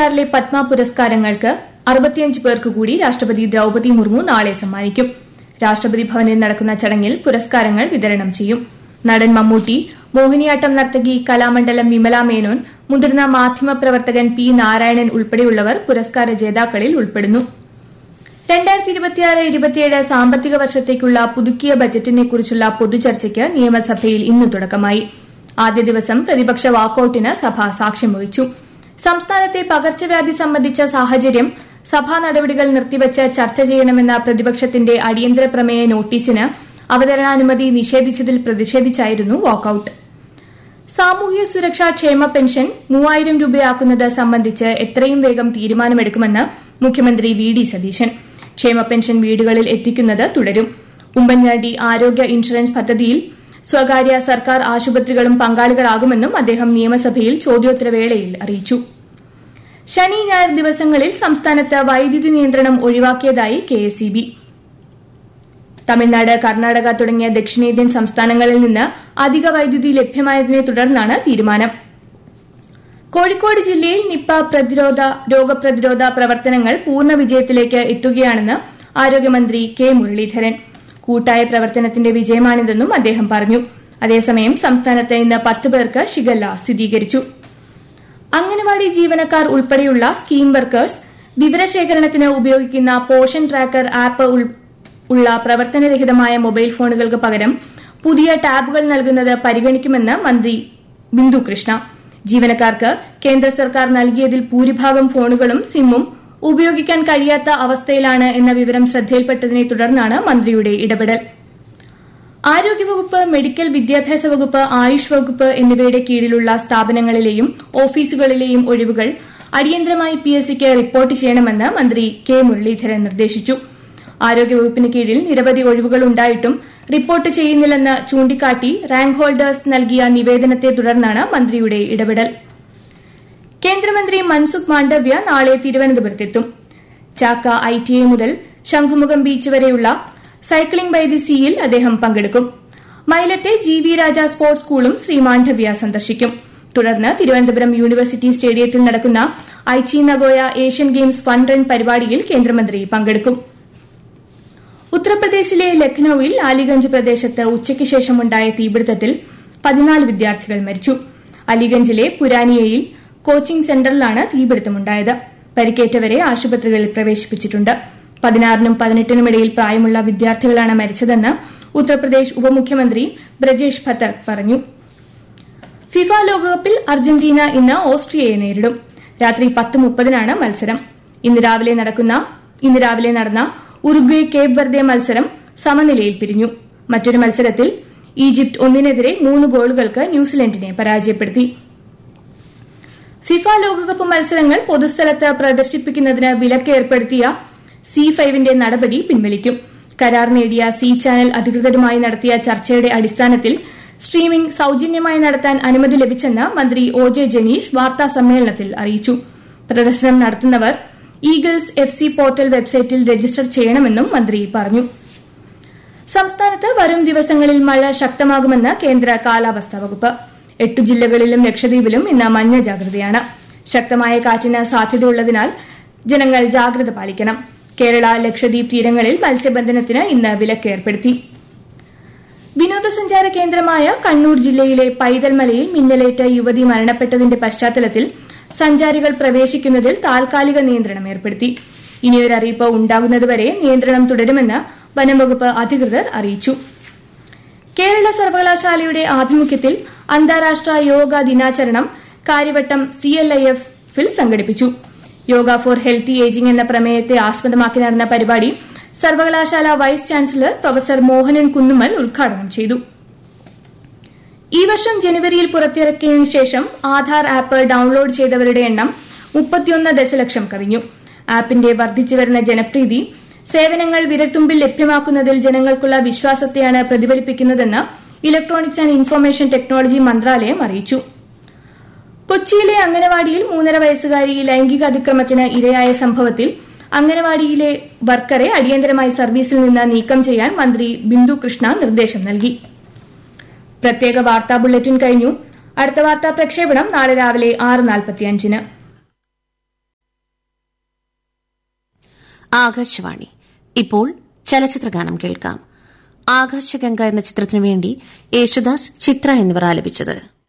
ിലെ പത്മ പുരസ്കാരങ്ങൾക്ക് അറുപത്തിയഞ്ച് പേർക്ക് കൂടി രാഷ്ട്രപതി ദ്രൌപതി മുർമു നാളെ സമ്മാനിക്കും രാഷ്ട്രപതി ഭവനിൽ നടക്കുന്ന ചടങ്ങിൽ പുരസ്കാരങ്ങൾ വിതരണം ചെയ്യും നടൻ മമ്മൂട്ടി മോഹിനിയാട്ടം നർത്തകി കലാമണ്ഡലം വിമല മേനോൻ മുതിർന്ന മാധ്യമപ്രവർത്തകൻ പി നാരായണൻ ഉൾപ്പെടെയുള്ളവർ പുരസ്കാര ജേതാക്കളിൽ ഉൾപ്പെടുന്നു രണ്ടായിരത്തി ഇരുപത്തിയാറ് ഇരുപത്തിയേഴ് സാമ്പത്തിക വർഷത്തേക്കുള്ള പുതുക്കിയ ബജറ്റിനെക്കുറിച്ചുള്ള പൊതുചർച്ചയ്ക്ക് നിയമസഭയിൽ ഇന്ന് തുടക്കമായി ആദ്യ ദിവസം പ്രതിപക്ഷ വാക്കൌട്ടിന് സഭ സാക്ഷ്യം വഹിച്ചു സംസ്ഥാനത്തെ പകർച്ചവ്യാധി സംബന്ധിച്ച സാഹചര്യം സഭാ നടപടികൾ നിർത്തിവച്ച് ചർച്ച ചെയ്യണമെന്ന പ്രതിപക്ഷത്തിന്റെ അടിയന്തര പ്രമേയ നോട്ടീസിന് അവതരണാനുമതി നിഷേധിച്ചതിൽ പ്രതിഷേധിച്ചായിരുന്നു വാക്കൌട്ട് സാമൂഹ്യ സുരക്ഷാ ക്ഷേമ പെൻഷൻ മൂവായിരം രൂപയാക്കുന്നത് സംബന്ധിച്ച് എത്രയും വേഗം തീരുമാനമെടുക്കുമെന്ന് മുഖ്യമന്ത്രി വി ഡി സതീശൻ ക്ഷേമ പെൻഷൻ വീടുകളിൽ എത്തിക്കുന്നത് തുടരും ഉമ്മൻചാണ്ടി ആരോഗ്യ ഇൻഷുറൻസ് പദ്ധതിയിൽ സ്വകാര്യ സർക്കാർ ആശുപത്രികളും പങ്കാളികളാകുമെന്നും അദ്ദേഹം നിയമസഭയിൽ ചോദ്യോത്തരവേളയിൽ അറിയിച്ചു ശനി ഞായർ ദിവസങ്ങളിൽ സംസ്ഥാനത്ത് വൈദ്യുതി നിയന്ത്രണം ഒഴിവാക്കിയതായി കെഎസ്ഇബി തമിഴ്നാട് കർണാടക തുടങ്ങിയ ദക്ഷിണേന്ത്യൻ സംസ്ഥാനങ്ങളിൽ നിന്ന് അധിക വൈദ്യുതി ലഭ്യമായതിനെ തുടർന്നാണ് തീരുമാനം കോഴിക്കോട് ജില്ലയിൽ നിപ്പ പ്രതിരോധ രോഗപ്രതിരോധ പ്രവർത്തനങ്ങൾ പൂർണ്ണ വിജയത്തിലേക്ക് എത്തുകയാണെന്ന് ആരോഗ്യമന്ത്രി കെ മുരളീധരൻ കൂട്ടായ പ്രവർത്തനത്തിന്റെ വിജയമാണിതെന്നും അദ്ദേഹം പറഞ്ഞു അതേസമയം സംസ്ഥാനത്ത് ഇന്ന് പത്ത് പേർക്ക് ഷിഗല്ല സ്ഥിരീകരിച്ചു അംഗനവാടി ജീവനക്കാർ ഉൾപ്പെടെയുള്ള സ്കീം വർക്കേഴ്സ് വിവരശേഖരണത്തിന് ഉപയോഗിക്കുന്ന പോഷൻ ട്രാക്കർ ആപ്പ് ഉള്ള പ്രവർത്തനരഹിതമായ മൊബൈൽ ഫോണുകൾക്ക് പകരം പുതിയ ടാബുകൾ നൽകുന്നത് പരിഗണിക്കുമെന്ന് മന്ത്രി ബിന്ദു കൃഷ്ണ ജീവനക്കാർക്ക് കേന്ദ്ര സർക്കാർ നൽകിയതിൽ ഭൂരിഭാഗം ഫോണുകളും സിമ്മും ഉപയോഗിക്കാൻ കഴിയാത്ത അവസ്ഥയിലാണ് എന്ന വിവരം ശ്രദ്ധയിൽപ്പെട്ടതിനെ തുടർന്നാണ് മന്ത്രിയുടെ ഇടപെടൽ ആരോഗ്യവകുപ്പ് മെഡിക്കൽ വിദ്യാഭ്യാസ വകുപ്പ് ആയുഷ് വകുപ്പ് എന്നിവയുടെ കീഴിലുള്ള സ്ഥാപനങ്ങളിലെയും ഓഫീസുകളിലെയും ഒഴിവുകൾ അടിയന്തരമായി പി എസ് സിക്ക് റിപ്പോർട്ട് ചെയ്യണമെന്ന് മന്ത്രി കെ മുരളീധരൻ നിർദ്ദേശിച്ചു ആരോഗ്യവകുപ്പിന് കീഴിൽ നിരവധി ഒഴിവുകൾ ഉണ്ടായിട്ടും റിപ്പോർട്ട് ചെയ്യുന്നില്ലെന്ന് ചൂണ്ടിക്കാട്ടി റാങ്ക് ഹോൾഡേഴ്സ് നൽകിയ നിവേദനത്തെ തുടർന്നാണ് മന്ത്രിയുടെ ഇടപെടൽ കേന്ദ്രമന്ത്രി മൻസുഖ് മാണ്ഡവ്യ നാളെ തിരുവനന്തപുരത്തെത്തും ചാക്ക ഐ ടി ഐ മുതൽ ശംഖുമുഖം ബീച്ച് വരെയുള്ള സൈക്ലിംഗ് ബൈ ദി സീയിൽ അദ്ദേഹം പങ്കെടുക്കും മൈലത്തെ ജി വി രാജ സ്പോർട്സ് സ്കൂളും ശ്രീ മാണ്ഡവ്യ സന്ദർശിക്കും തുടർന്ന് തിരുവനന്തപുരം യൂണിവേഴ്സിറ്റി സ്റ്റേഡിയത്തിൽ നടക്കുന്ന Aichi Nagoya Asian games fun run പരിപാടിയിൽ കേന്ദ്രമന്ത്രി പങ്കെടുക്കും ഉത്തർപ്രദേശിലെ ലക്നൌവിൽ അലിഗഞ്ച് പ്രദേശത്ത് ഉച്ചയ്ക്ക് ശേഷമുണ്ടായ തീപിടുത്തത്തിൽ പതിനാല് വിദ്യാർത്ഥികൾ മരിച്ചു അലിഗഞ്ചിലെ പുരാനിയയിൽ കോച്ചിംഗ് സെന്ററിലാണ് തീപിടുത്തമുണ്ടായത് പരിക്കേറ്റവരെ ആശുപത്രികളിൽ പ്രവേശിപ്പിച്ചിട്ടുണ്ട് പതിനാറിനും പതിനെട്ടിനുമിടയിൽ പ്രായമുള്ള വിദ്യാർത്ഥികളാണ് മരിച്ചതെന്ന് ഉത്തർപ്രദേശ് ഉപമുഖ്യമന്ത്രി ബ്രജേഷ് ഭത്തർ പറഞ്ഞു ഫിഫ ലോകകപ്പിൽ അർജന്റീന ഇന്ന് ഓസ്ട്രിയയെ നേരിടും രാത്രി പത്ത് മുപ്പതിനാണ് മത്സരം ഇന്ന് രാവിലെ നടക്കുന്ന ഇന്ന് രാവിലെ നടന്ന ഉറുഗ്വേ കേപ്പ് വെർദെ മത്സരം സമനിലയിൽ പിരിഞ്ഞു മറ്റൊരു മത്സരത്തിൽ ഈജിപ്ത് ഒന്നിനെതിരെ മൂന്ന് ഗോളുകൾക്ക് ന്യൂസിലൻഡിനെ പരാജയപ്പെടുത്തി ഫിഫ ലോകകപ്പ് മത്സരങ്ങൾ പൊതുസ്ഥലത്ത് പ്രദർശിപ്പിക്കുന്നതിന് വിലക്ക് ഏർപ്പെടുത്തിയ സി ഫൈവിന്റെ നടപടി പിൻവലിക്കും കരാർ നേടിയ സി ചാനൽ അധികൃതരുമായി നടത്തിയ ചർച്ചയുടെ അടിസ്ഥാനത്തിൽ സ്ട്രീമിംഗ് സൌജന്യമായി നടത്താൻ അനുമതി ലഭിച്ചെന്ന് മന്ത്രി ഒ ജെ ജനീഷ് വാർത്താ സമ്മേളനത്തിൽ അറിയിച്ചു പ്രദർശനം നടത്തുന്നവർ Eagles F C portal website register ചെയ്യണമെന്നും മന്ത്രി പറഞ്ഞു സംസ്ഥാനത്ത് വരും ദിവസങ്ങളിൽ മഴ ശക്തമാകുമെന്ന് കേന്ദ്ര കാലാവസ്ഥാ വകുപ്പ് എട്ടു ജില്ലകളിലും ലക്ഷദ്വീപിലും ഇന്ന് മഞ്ഞ ജാഗ്രതയാണ് ശക്തമായ കാറ്റിന് സാധ്യതയുള്ളതിനാൽ ജനങ്ങൾ ജാഗ്രത പാലിക്കണം കേരള ലക്ഷദ്വീപ് തീരങ്ങളിൽ മത്സ്യബന്ധനത്തിന് ഇന്ന് വിലക്ക് ഏർപ്പെടുത്തി വിനോദസഞ്ചാര കേന്ദ്രമായ കണ്ണൂർ ജില്ലയിലെ പൈതൽമലയിൽ മിന്നലേറ്റ് യുവതി മരണപ്പെട്ടതിന്റെ പശ്ചാത്തലത്തിൽ സഞ്ചാരികൾ പ്രവേശിക്കുന്നതിൽ താൽക്കാലിക നിയന്ത്രണം ഏർപ്പെടുത്തി ഇനിയൊരു അറിയിപ്പ് ഉണ്ടാകുന്നതുവരെ നിയന്ത്രണം തുടരുമെന്ന് വനംവകുപ്പ് അധികൃതർ അറിയിച്ചു കേരള സർവകലാശാലയുടെ ആഭിമുഖ്യത്തിൽ അന്താരാഷ്ട്ര യോഗ ദിനാചരണം കാര്യവട്ടം സി എൽ ഐ എഫിൽ സംഘടിപ്പിച്ചു യോഗ ഫോർ ഹെൽത്തി ഏജിംഗ് എന്ന പ്രമേയത്തെ ആസ്പദമാക്കി നടന്ന പരിപാടി സർവകലാശാല vice chancellor professor Mohanan Kunnummal ഉദ്ഘാടനം ചെയ്തു ഈ വർഷം ജനുവരിയിൽ പുറത്തിറക്കിയതിനു ശേഷം ആധാർ ആപ്പ് ഡൌൺലോഡ് ചെയ്തവരുടെ എണ്ണം മുപ്പത്തിയൊന്ന് ദശലക്ഷം കവിഞ്ഞു ആപ്പിന്റെ വർദ്ധിച്ചുവരുന്ന ജനപ്രീതി സേവനങ്ങൾ വിരൽത്തുമ്പിൽ ലഭ്യമാക്കുന്നതിൽ ജനങ്ങൾക്കുള്ള വിശ്വാസത്തെയാണ് പ്രതിഫലിപ്പിക്കുന്നതെന്ന് ഇലക്ട്രോണിക്സ് ആൻഡ് ഇൻഫർമേഷൻ ടെക്നോളജി മന്ത്രാലയം അറിയിച്ചു കൊച്ചിയിലെ അംഗനവാടിയിൽ മൂന്നര വയസ്സുകാരി ലൈംഗിക അതിക്രമത്തിന് ഇരയായ സംഭവത്തിൽ അംഗനവാടിയിലെ വർക്കറെ അടിയന്തരമായി സർവീസിൽ നിന്ന് നീക്കം ചെയ്യാൻ മന്ത്രി ബിന്ദു കൃഷ്ണ നിർദ്ദേശം നൽകി പ്രത്യേക വാർത്താ ബുള്ളറ്റിൻ കഴിഞ്ഞു അടുത്ത വാർത്താ പ്രക്ഷേപണം നാളെ രാവിലെ ആറ് നാൽപ്പത്തിയഞ്ചിന് ആകാശവാണി ഇപ്പോൾ ചലച്ചിത്രഗാനം കേൾക്കാം ആകാശഗംഗ എന്ന ചിത്രത്തിനു വേണ്ടി യേശുദാസ് ചിത്ര എന്നിവർ ആലപിച്ചത്